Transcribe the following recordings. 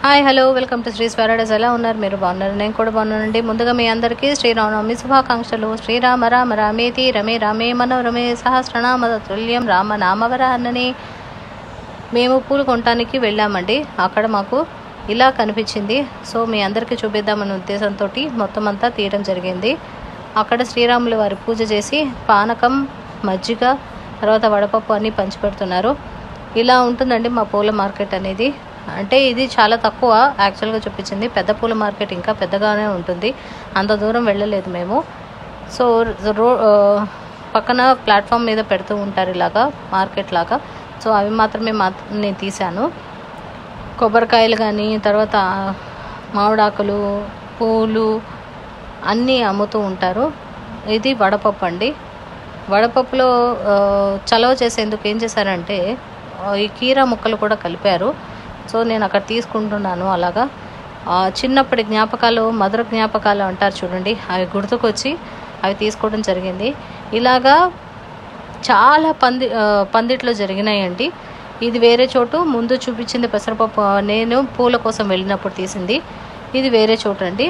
hi hello welcome to Shri స్వరాడస్ ఎలా ఉన్నారు మీరు బాగున్నారు నేను కూడా బాగున్నానండి ముందుగా మీ అందరికీ శ్రీరామనవమి శుభాకాంక్షలు శ్రీరామ రామ రామేతి రమే రామే మనోరమే సహస్రనామ తుల్యం రామ నామవరాన్నని మేము పూలు కొనటానికి వెళ్ళామండి అక్కడ మాకు ఇలా కనిపించింది సో మీ అందరికీ చూపిద్దామనే ఉద్దేశంతో మొత్తం అంతా తీయడం జరిగింది అక్కడ శ్రీరాములు వారి పూజ చేసి పానకం మజ్జిగ తర్వాత వడపప్పు అన్నీ పంచిపెడుతున్నారు ఇలా ఉంటుందండి మా పూల మార్కెట్ అనేది అంటే ఇది చాలా తక్కువ యాక్చువల్గా చూపించింది పెద్ద పూల మార్కెట్ ఇంకా పెద్దగానే ఉంటుంది అంత దూరం వెళ్ళలేదు మేము సో రో ఆ, పక్కన ప్లాట్ఫామ్ మీద పెడుతూ ఉంటారు ఇలాగా మార్కెట్ లాగా సో అవి మాత్రమే మా నేను తీశాను కొబ్బరికాయలు కానీ తర్వాత మామిడాకులు పూలు అన్నీ అమ్ముతూ ఉంటారు ఇది వడపప్పు అండి వడపప్పులో ఆ, చలవ చేసేందుకు ఏం చేశారంటే ఆ, ఈ కీరా ముక్కలు కూడా కలిపారు సో నేను అక్కడ తీసుకుంటున్నాను అలాగా ఆ, చిన్నప్పటి జ్ఞాపకాలు మధుర జ్ఞాపకాలు అంటారు చూడండి అవి గుర్తుకొచ్చి అవి తీసుకోవడం జరిగింది ఇలాగా చాలా పంది ఆ, పందిట్లో జరిగినాయండి ఇది వేరే చోటు ముందు చూపించింది పెసరపప్పు ఆ, నేను పూల కోసం వెళ్ళినప్పుడు తీసింది ఇది వేరే చోటు అండి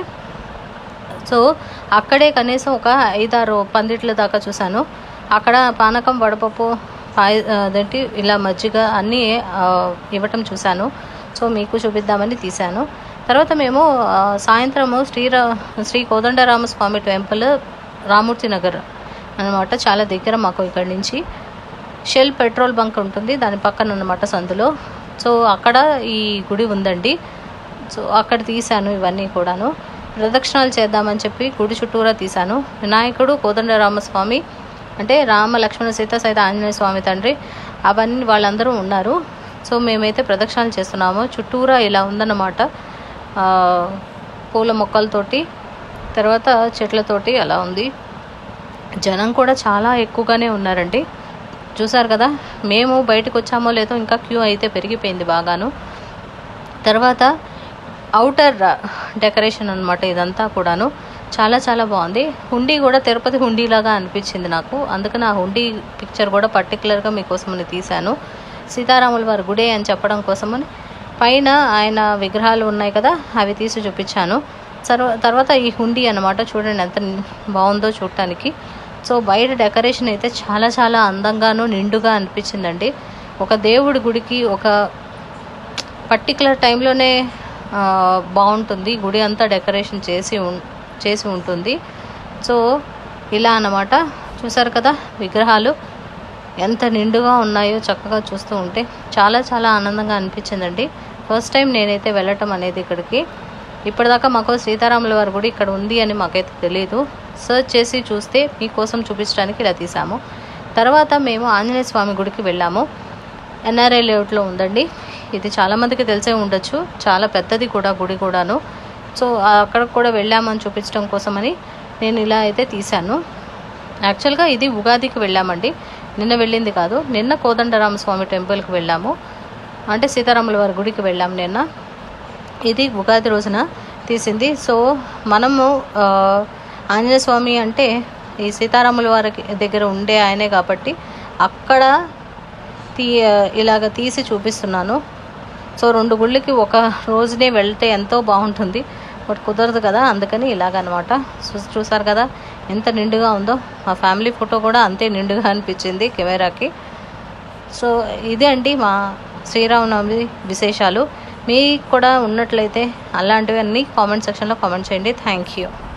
సో అక్కడే కనీసం ఒక ఐదారు పందిట్ల దాకా చూశాను అక్కడ పానకం వడపప్పు పాయ అదేంటి ఇలా మజ్జిగ అన్నీ ఆ, ఇవ్వటం చూశాను సో మీకు చూపిద్దామని తీశాను తర్వాత మేము ఆ, సాయంత్రము శ్రీరా శ్రీ కోదండరామ స్వామి టెంపుల్ రామూర్తి నగర్ అనమాట చాలా దగ్గర మాకు ఇక్కడి నుంచి షెల్ పెట్రోల్ బంక్ ఉంటుంది దాని పక్కన అనమాట సందులో సో అక్కడ ఈ గుడి ఉందండి సో అక్కడ తీశాను ఇవన్నీ కూడాను ప్రదక్షిణాలు చేద్దామని చెప్పి గుడి చుట్టూరా తీశాను వినాయకుడు కోదండరామస్వామి అంటే రామ లక్ష్మణ సీత సైత ఆంజనేయ స్వామి తండ్రి అవన్నీ వాళ్ళందరూ ఉన్నారు సో మేమైతే ప్రదక్షిణాలు చేస్తున్నాము చుట్టూరా ఇలా ఉందన్నమాట ఆ, పూల మొక్కలతోటి తర్వాత చెట్లతోటి అలా ఉంది జనం కూడా చాలా ఎక్కువగానే ఉన్నారండి చూసారు కదా మేము బయటకు వచ్చామో లేదో ఇంకా క్యూ అయితే పెరిగిపోయింది బాగాను తర్వాత అవుటర్ డెకరేషన్ అన్నమాట ఇదంతా కూడాను చాలా చాలా బాగుంది హుండీ కూడా తిరుపతి హుండీలాగా అనిపించింది నాకు అందుకని ఆ హుండీ పిక్చర్ కూడా పర్టికులర్గా మీకోసమని తీశాను సీతారాముల వారి గుడే అని చెప్పడం కోసమని పైన ఆయన విగ్రహాలు ఉన్నాయి కదా అవి తీసి చూపించాను తర్వా- తర్వాత ఈ హుండీ అన్నమాట చూడండి ఎంత బాగుందో చూడటానికి సో బయట డెకరేషన్ అయితే చాలా చాలా అందంగాను నిండుగా అనిపించిందండి ఒక దేవుడి గుడికి ఒక పర్టికులర్ టైంలోనే ఆ, బాగుంటుంది గుడి అంతా డెకరేషన్ చేసి ఉన్- చేసి ఉంటుంది సో ఇలా అన్నమాట చూసారు కదా విగ్రహాలు ఎంత నిండుగా ఉన్నాయో చక్కగా చూస్తూ ఉంటే చాలా చాలా ఆనందంగా అనిపించిందండి ఫస్ట్ టైం నేనైతే వెళ్ళటం అనేది ఇక్కడికి ఇప్పటిదాకా మాకు సీతారాముల వారి గుడి ఇక్కడ ఉంది అని మాకైతే తెలియదు సర్చ్ చేసి చూస్తే మీకోసం చూపించడానికి ఇలా తీసాము తర్వాత మేము ఆంజనేయ స్వామి గుడికి వెళ్ళాము ఎన్ఆర్ఐ లేఅవుట్లో ఉందండి ఇది చాలామందికి తెలిసే ఉండొచ్చు చాలా పెద్దది కూడా గుడి కూడాను సో అక్కడ కూడా వెళ్ళామని చూపించడం కోసమని నేను ఇలా అయితే తీశాను యాక్చువల్గా ఇది ఉగాదికి వెళ్ళామండి నిన్న వెళ్ళింది కాదు నిన్న కోదండరామ స్వామి టెంపుల్కి వెళ్ళాము అంటే సీతారాముల వారి గుడికి వెళ్ళాము నిన్న ఇది ఉగాది రోజున తీసింది సో మనము ఆ, ఆంజనేయ స్వామి అంటే ఈ సీతారాముల వారి దగ్గర ఉండే ఆయనే కాబట్టి అక్కడ తీ ఇలాగ తీసి చూపిస్తున్నాను సో రెండు గుళ్ళకి ఒక రోజునే వెళ్తే ఎంతో బాగుంటుంది బట్ కుదరదు కదా అందుకని ఇలాగనమాట చూ- చూసారు కదా ఎంత నిండుగా ఉందో మా ఫ్యామిలీ ఫోటో కూడా అంతే నిండుగా అనిపించింది కెమెరాకి సో ఇదే అండి మా శ్రీరామనవమి విశేషాలు మీకు కూడా ఉన్నట్లయితే అలాంటివన్నీ కామెంట్ సెక్షన్లో కామెంట్ చేయండి థ్యాంక్ యూ